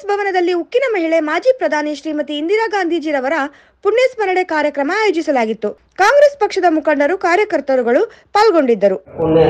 ಕಾಂಗ್ರೆಸ್ ಭವನದಲ್ಲಿ ಉಕ್ಕಿನ ಮಹಿಳೆ ಮಾಜಿ ಪ್ರಧಾನಿ ಶ್ರೀಮತಿ ಇಂದಿರಾ ಗಾಂಧೀಜಿರವರ ಪುಣ್ಯಸ್ಮರಣೆ ಕಾರ್ಯಕ್ರಮ ಆಯೋಜಿಸಲಾಗಿತ್ತು ಕಾಂಗ್ರೆಸ್ ಪಕ್ಷದ ಮುಖಂಡರು ಕಾರ್ಯಕರ್ತರುಗಳು ಪಾಲ್ಗೊಂಡಿದ್ದರು ಪುಣ್ಯ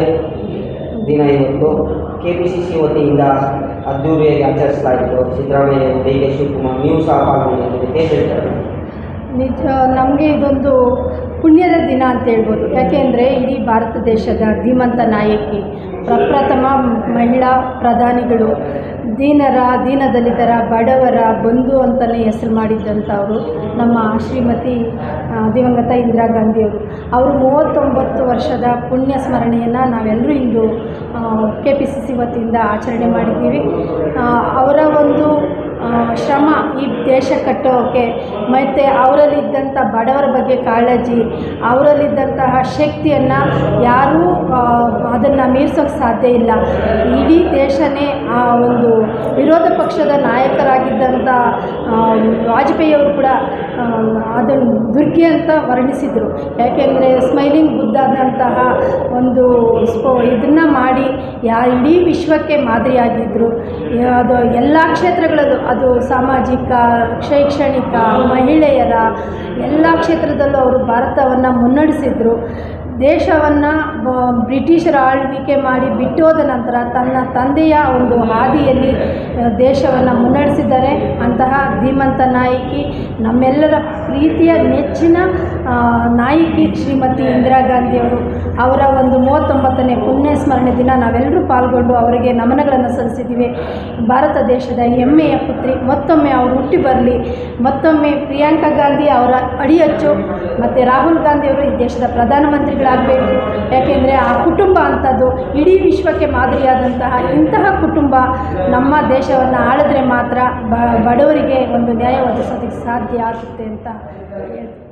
ದಿನ ಇವತ್ತು ಕೆ ಪಿ ಸಿ ಸಿ ವತಿಯಿಂದ ಅದ್ದೂರಿಯಾಗಿ ಆಚರಿಸಲಾಯಿತು ಸಿದ್ದರಾಮಯ್ಯ ಡಿ ಕೆ ಶಿವಕುಮಾರ್ ನೀವು ಸಹ ಪಾಲ್ಗೊಂಡಿದ್ದೀರಿ ಹೇಗೆ ಹೇಳ್ತಾರೆ ನಿಜ ನಮಗೆ ಇದೊಂದು ಪುಣ್ಯದ ದಿನ ಅಂತ ಹೇಳ್ಬೋದು ಯಾಕೆಂದರೆ ಇಡೀ ಭಾರತ ದೇಶದ ಧೀಮಂತ ನಾಯಕಿ ಪ್ರಪ್ರಥಮ ಮಹಿಳಾ ಪ್ರಧಾನಿಗಳು ದೀನರ ದೀನದಲಿತರ ಬಡವರ ಬಂಧು ಅಂತಲೇ ಹೆಸರು ಮಾಡಿದ್ದಂಥವರು ನಮ್ಮ ಶ್ರೀಮತಿ ಆ, ದಿವಂಗತ ಇಂದಿರಾ ಗಾಂಧಿಯವರು ಅವರು ಮೂವತ್ತೊಂಬತ್ತು ವರ್ಷದ ಪುಣ್ಯ ಸ್ಮರಣೆಯನ್ನು ನಾವೆಲ್ಲರೂ ಇಂದು ಕೆ ಪಿ ಸಿ ಸಿ ವತಿಯಿಂದ ಆಚರಣೆ ಮಾಡಿದ್ದೀವಿ ಆ, ಅವರ ಒಂದು ಆ, ಶ್ರಮ ಈ ದೇಶ ಕಟ್ಟೋಕ್ಕೆ ಮತ್ತು ಅವರಲ್ಲಿದ್ದಂಥ ಬಡವರ ಬಗ್ಗೆ ಕಾಳಜಿ ಅವರಲ್ಲಿದ್ದಂತಹ ಶಕ್ತಿಯನ್ನು ಯಾರೂ ಅದನ್ನು ಮೀರ್ಸೋಕ್ಕೆ ಸಾಧ್ಯ ಇಲ್ಲ ಇಡೀ ದೇಶನೇ ಆ ಒಂದು ವಿರೋಧ ಪಕ್ಷದ ನಾಯಕರಾಗಿದ್ದಂಥ ಆ, ವಾಜಪೇಯಿಯವರು ಕೂಡ ಆ, ಅದನ್ನು ದುರ್ಗೆ ಅಂತ ವರ್ಣಿಸಿದರು ಯಾಕೆಂದರೆ ಸ್ಮೈಲಿಂಗ್ ಬುದ್ಧದಂತಹ ಒಂದು ಸ್ಪೋ ಇದನ್ನು ಮಾಡಿ ಯಾ ಇಡೀ ವಿಶ್ವಕ್ಕೆ ಮಾದರಿಯಾಗಿದ್ದರು ಅದು ಎಲ್ಲ ಕ್ಷೇತ್ರಗಳಲ್ಲೂ ಅದು ಸಾಮಾಜಿಕ ಶೈಕ್ಷಣಿಕ ಮಹಿಳೆಯರ ಎಲ್ಲ ಕ್ಷೇತ್ರದಲ್ಲೂ ಅವರು ಭಾರತವನ್ನು ಮುನ್ನಡೆಸಿದ್ರು ದೇಶವನ್ನು ಬ್ರಿಟಿಷರ ಆಳ್ವಿಕೆ ಮಾಡಿ ಬಿಟ್ಟೋದ ನಂತರ ತನ್ನ ತಂದೆಯ ಒಂದು ಹಾದಿಯಲ್ಲಿ ದೇಶವನ್ನು ಮುನ್ನಡೆಸಿದ್ದಾರೆ ಅಂತಹ ಧೀಮಂತ ನಾಯಕಿ ನಮ್ಮೆಲ್ಲರ ಪ್ರೀತಿಯ ನೆಚ್ಚಿನ ಆ, ನಾಯಕಿ ಶ್ರೀಮತಿ ಇಂದಿರಾ ಗಾಂಧಿಯವರು ಅವರ ಒಂದು ಮೂವತ್ತೊಂಬತ್ತನೇ ಪುಣ್ಯ ಸ್ಮರಣೆ ದಿನ ನಾವೆಲ್ಲರೂ ಪಾಲ್ಗೊಂಡು ಅವರಿಗೆ ನಮನಗಳನ್ನು ಸಲ್ಲಿಸಿದ್ದೀವಿ ಭಾರತ ದೇಶದ ಹೆಮ್ಮೆಯ ಪುತ್ರಿ ಮತ್ತೊಮ್ಮೆ ಅವರು ಹುಟ್ಟಿ ಬರಲಿ ಮತ್ತೊಮ್ಮೆ ಪ್ರಿಯಾಂಕಾ ಗಾಂಧಿ ಅವರ ಅಡಿಯಚ್ಚು ಮತ್ತು ರಾಹುಲ್ ಗಾಂಧಿ ಅವರು ಈ ದೇಶದ ಪ್ರಧಾನಮಂತ್ರಿಗಳಾಗಬೇಕು ಯಾಕೆಂದರೆ ಆ ಕುಟುಂಬ ಅಂಥದ್ದು ಇಡೀ ವಿಶ್ವಕ್ಕೆ ಮಾದರಿಯಾದಂತಹ ಇಂತಹ ಕುಟುಂಬ ನಮ್ಮ ದೇಶವನ್ನು ಆಳಿದ್ರೆ ಮಾತ್ರ ಬ ಬಡವರಿಗೆ ಒಂದು ನ್ಯಾಯ ಒದಗಿಸೋದಕ್ಕೆ ಸಾಧ್ಯ ಆಗುತ್ತೆ ಅಂತ ಹೇಳ್ತೀನಿ